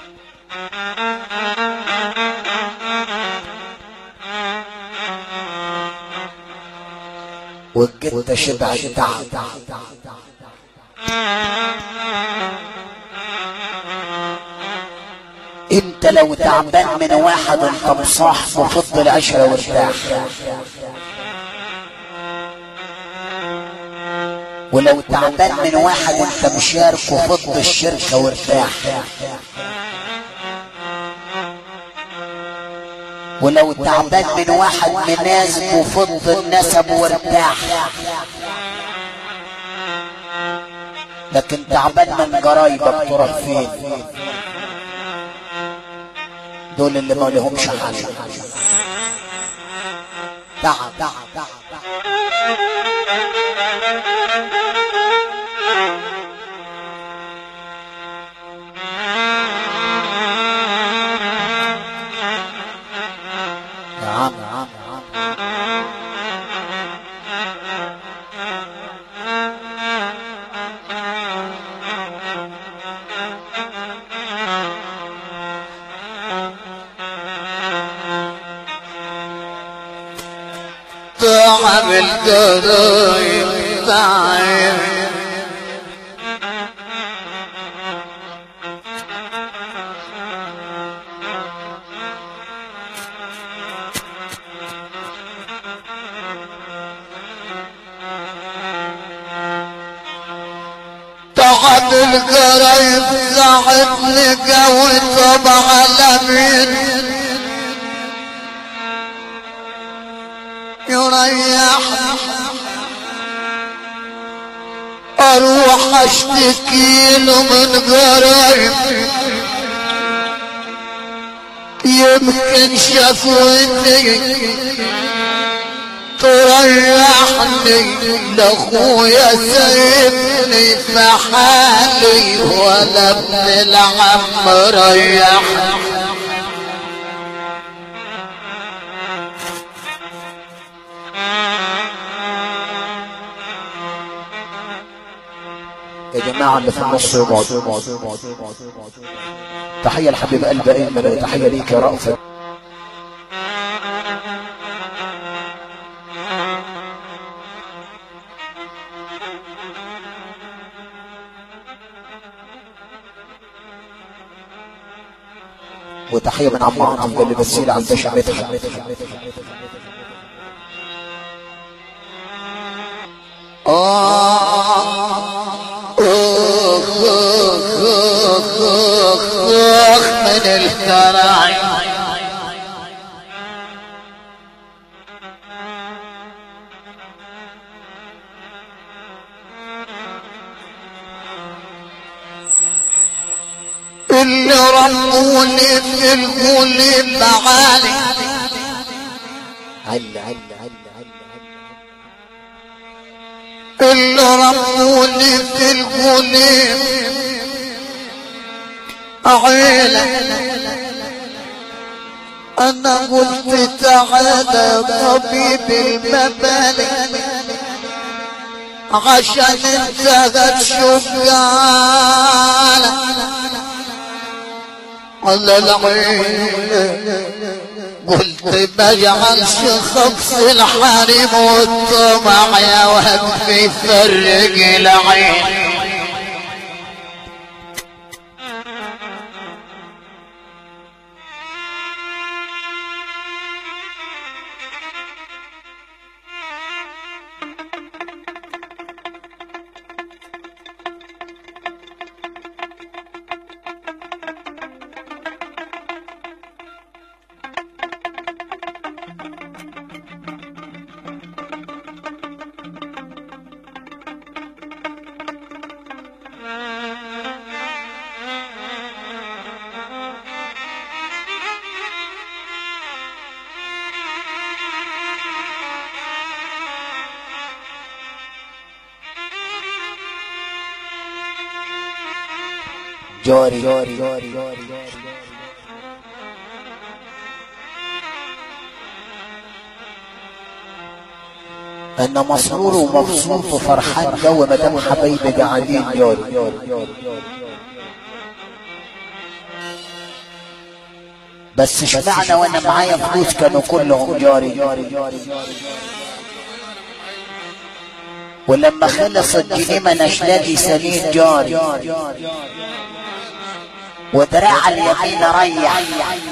والجدة شبع التعب انت لو تعبان من واحد انت مصاحبه فض العشرة وارتاح ولو تعبان من واحد انت مشاركه فض الشركة وارتاح ولو تعبان من واحد مناسب فض النسب وارتاح لكن تعبان من جرايبك تروح فين دول اللي ما لهمش حل تعب تعب تعب يا عم يا عم يا عم تعب القرايب تعب تعب القرايب تعب لقوي طبع الامين يريح اروح اشتكي له من قرايب يمكن شافوني تريحني لاخويا سيبني في حالي ولا ابن العم ريحني يا جماعة اللي في النص يقعد تحية لحبيب قلب أيمن تحية ليك يا رأفت وتحية من عم عاطف قال لي بسيل عند شمتها من الكراعي اللي ربوني في القلب معالي هلا هلا هلا هلا اللي ربوني في القلب عيلة انا قلت تعالى طبيب المبالغ عشان انت هتشوف قالك على العين قلت ما جعلش خبص الحريم والطمع يا وقف يفرق العين جاري جاري جاري جاري انا مسرور ومبسوط وفرحان جو ما دام حبايبي قاعدين جاري بس اشمعنى وانا معايا فلوس كانوا كلهم جاري ولما خلص الجنيه ما نشلادي سليم جاري ودراع اليمين ريح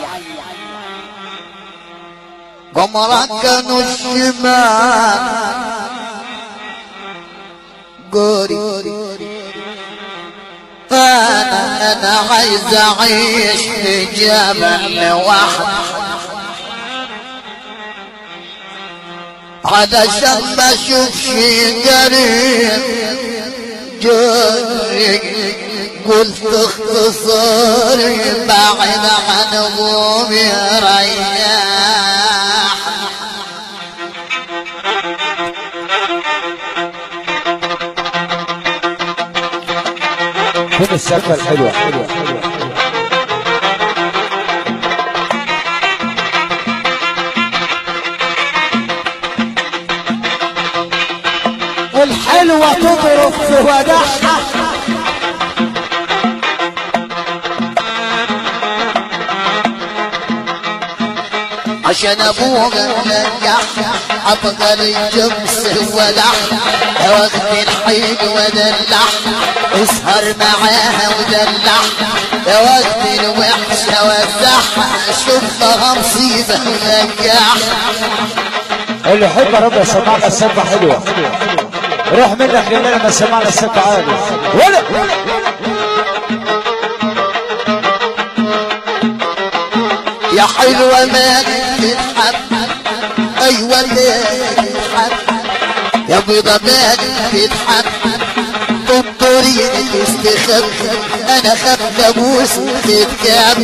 قمرك كانوا الشمال قوري انا انا عايز اعيش في جبل واحد علشان ما اشوفش قريب جاري قلت اختصاري بعد عن غومي رياح فين السقفة الحلوة الحلوة تضرب في وداعها عشان ابوها نجح ابقى الجمس ولح وقت الحين ودلح اسهر معاها ودلح وقت الوحشة وزح شوفها مصيبة ونجح اللي يحب ربنا سمعنا السقفة حلوة روح منك لله لما سمعنا السقفة عالي ولا يا حلوة ما تتحب ايوه ما تتحب يا بيضة ما تتحب تنطري تستخب انا خف ابوس تتكب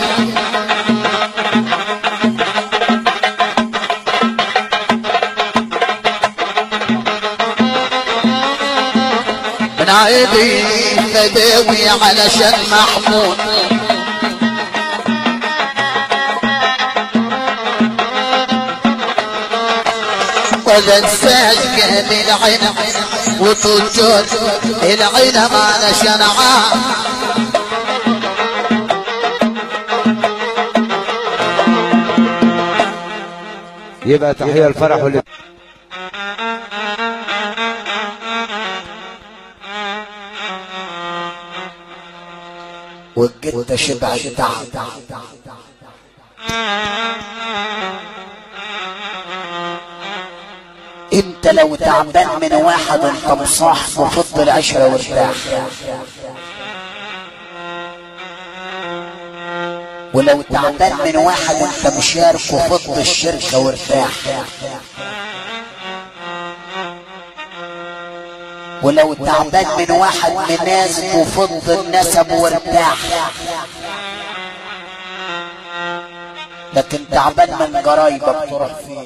من عيدي فداوي علشان محمود ولا انساش قال العين وتوجد العين علشان عام يبقى تحية الفرح واللي والجدة شبع التعب انت لو تعبان من واحد انت مصاحبه فض العشرة وارتاح ولو تعبان من واحد انت مشاركه فض الشركة وارتاح ولو تعبان من واحد من ناس فض النسب وارتاح لكن تعبان من قرايبك تروح فين